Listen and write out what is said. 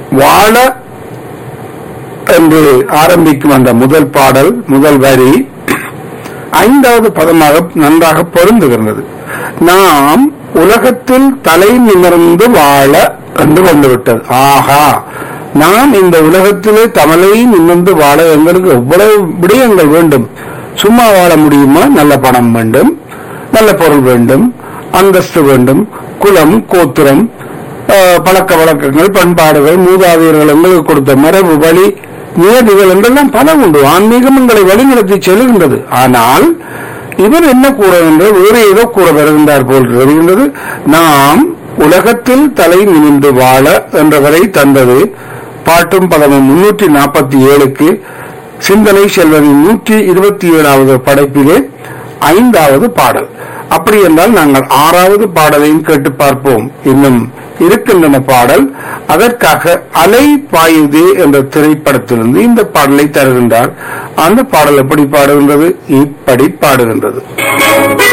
வாழ என்று ஆரம்பிக்கும் அந்த முதல் பாடல் முதல் வரி ஐந்தாவது பதமாக நன்றாக பொருந்துகிறது நாம் உலகத்தில் தலை நிமிர்ந்து வாழ என்று வந்துவிட்டது ஆஹா நாம் இந்த உலகத்திலே தமிழை நிமிர்ந்து வாழ எங்களுக்கு எவ்வளவு விடயங்கள் வேண்டும் சும்மா வாழ முடியுமா நல்ல பணம் வேண்டும் நல்ல பொருள் வேண்டும் அந்தஸ்து வேண்டும் குலம் கோத்திரம் ஆஹ், பழக்க வழக்கங்கள் பண்பாடுகள் மூதாதையர்கள் எங்களுக்கு கொடுத்த மரபு வழி நியதிகள் என்றெல்லாம் பல உண்டு ஆன்மீகம் எங்களை வழிநடத்தி செல்கின்றது ஆனால் இவர் என்ன கூறுகின்றது வேறு ஏதோ கூற வருகின்றார் போல் தெரிகின்றது நாம் உலகத்தில் தலை நிமிந்து வாழ என்றவரை தந்தது பாட்டும் பதமும் முன்னூற்றி நாற்பத்தி ஏழுக்கு சிந்தனை செல்வனின் நூற்றி இருபத்தி ஏழாவது படைப்பிலே ஐந்தாவது பாடல் அப்படி என்றால் நாங்கள் ஆறாவது பாடலையும் கேட்டு பார்ப்போம் இன்னும் இருக்கின்றன பாடல் அதற்காக அலை பாயுதே என்ற திரைப்படத்திலிருந்து இந்த பாடலை தருகின்றார் அந்த பாடல் எப்படி பாடுகின்றது இப்படி பாடுகின்றது